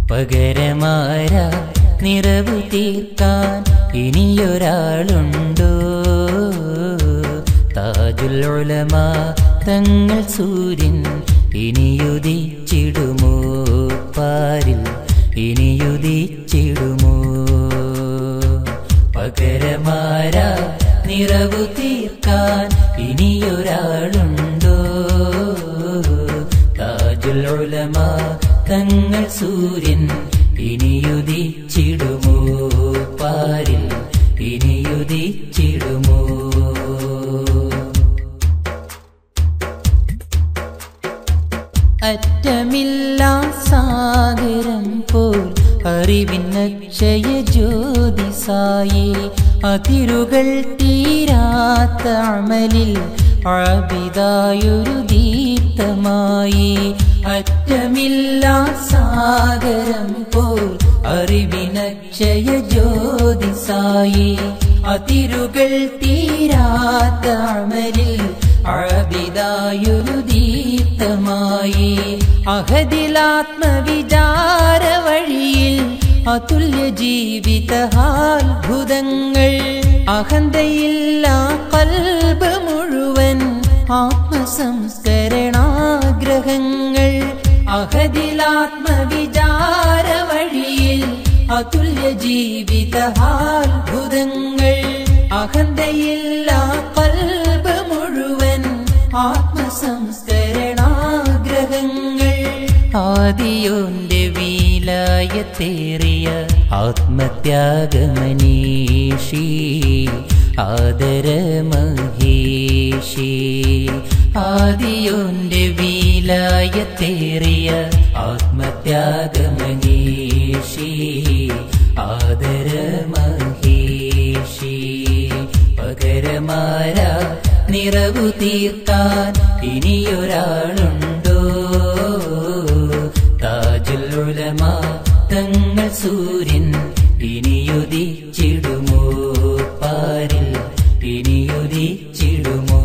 പകരമാര നിറവു തീർക്കാൻ ഇനിയൊരാളുണ്ടോ താജുൽ ഉലമ തങ്ങൾ സൂര്യൻ ഇനിയുദിച്ചിടുമോ പാരിൽ ഇനിയുദിച്ചിടുമോ പകരമാര നിറവു തീർക്കാൻ ഇനിയൊരാളുണ്ടോ താജുൽ ഉലമ തങ്ങൾ സൂര്യൻ ഇനിയുദിച്ചിടുമോ പാരിൽ ഇനിയുദിച്ചിടുമോ അറ്റമില്ലാ സാഗരം പോൽ അറിവിന്നക്ഷയ ജ്യോതിസായി അതിരുകൾ തീരാത്ത അമലിൽ ആബിതായൊരു ദീപ്തമായി അറ്റമില്ലാ സാഗരം പോൽ അറിവിനക്ഷയ ജ്യോതിസായി അതിരുകൾ തീരാത്ത അമലിൽ അഴബിതായൊരു ദീപ്തമായി അഹദിലാത്മവിചാര വഴിയിൽ അതുല്യ ജീവിതാത്ഭുതങ്ങൾ അഹന്തയില്ല കൽബ് മുഴുവൻ ആത്മസംസ്കരണാഗ്രഹങ്ങൾ അഹദിലാത്മവിചാര വഴിയിൽ അതുല്യ ജീവിതാത്ഭുതങ്ങൾ അഹന്തയില്ല കൽബ് മുഴുവൻ ആത്മസംസ്കരണാഗ്രഹങ്ങൾ ആദിയോന്റെ വീലായത്തേറിയ ആത്മത്യാഗമനീഷി ആദരമഹേഷി ആദിയോന്റെ വീലായത്തേറിയ ആത്മത്യാഗമനീഷി ആദരമഹേഷി പകരമാര നിറവു തീർക്കാൻ ഇനിയൊരാളുണ്ടോ താജുൽ ഉലമ തങ്ങൾ സൂര്യൻ ഇനിയുദിച്ചിടുമോ പാരിൽ ഇനിയുദിച്ചിടുമോ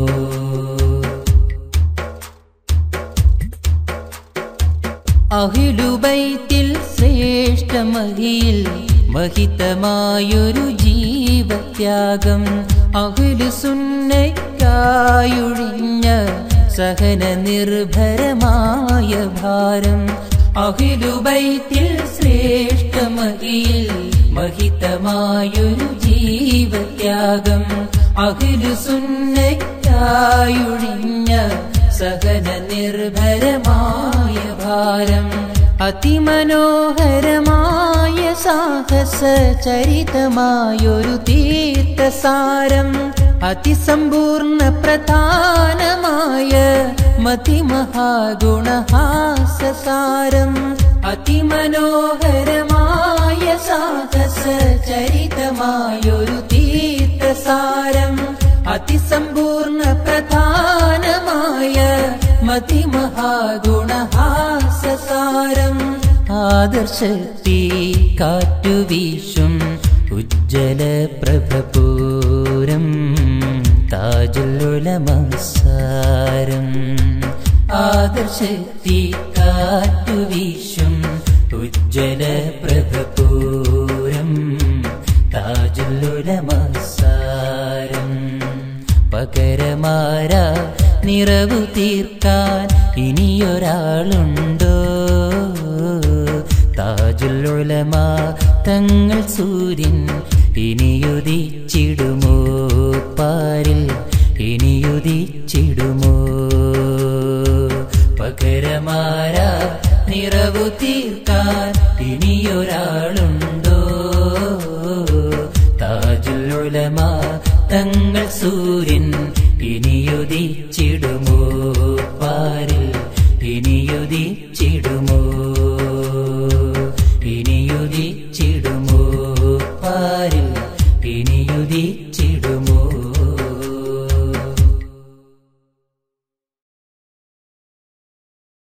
അഹിലുബൈത്തിൽ ശ്രേഷ്ഠമഹിയിൽ മഹിതമായൊരു ജീവത്യാഗം അഹിലു സുന്നയ്ക്കായൊഴിഞ്ഞ സഹന നിർഭരമായ ഭാരം അഹിലുബൈത്തിൽ ശ്രേഷ്ഠമഹിയിൽ മഹിതമായൊരു ജീവത്യാഗം അഹിലു സുന്നയ്ക്കായൊഴിഞ്ഞ സഹന നിർഭരമായ ഭാരം അതിമനോഹരമായ സാഹസ ചരിതമായൊരു തീർത്ഥസാരം അതിസമ്പൂർണ്ണ പ്രധാനമായ മതിമഹാഗുണഹാസസാരം അതിമനോഹരമായ സാഹസ ചരിതമായൊരു തീർത്ഥസാരം അതിസമ്പൂർണ്ണ പ്രധാനമായ മതിമഹാഗുണഹാസസാരം ആദർശത്തി കാറ്റുവീശും ഉജ്ജല പ്രഭപൂരം താജുലുലമസാരം ആദർശത്തി കാറ്റുവീശും ഉജ്ജല പ്രഭപൂരം താജുലുലമസാരം പകരമാര നിറവു തീർക്കാൻ ഇനിയൊരാളുണ്ടോ താജുൽ ഉലമ തങ്ങൾ സൂര്യൻ ഇനിയുദിച്ചിടുമോ പാരിൽ ഇനിയുദിച്ചിടുമോ പകരമാര നിറവു തീർക്കാൻ ഇനിയൊരാളുണ്ടോ താജുൽ ഉലമ തങ്ങൾ സൂര്യൻ ഇനിയുദിച്ചിടുമോ പാരിൽ ഇനിയുദിച്ചിടുമോ ഇനിയുദിച്ചിടുമോ പാരിൽ ഇനിയുദിച്ചിടുമോ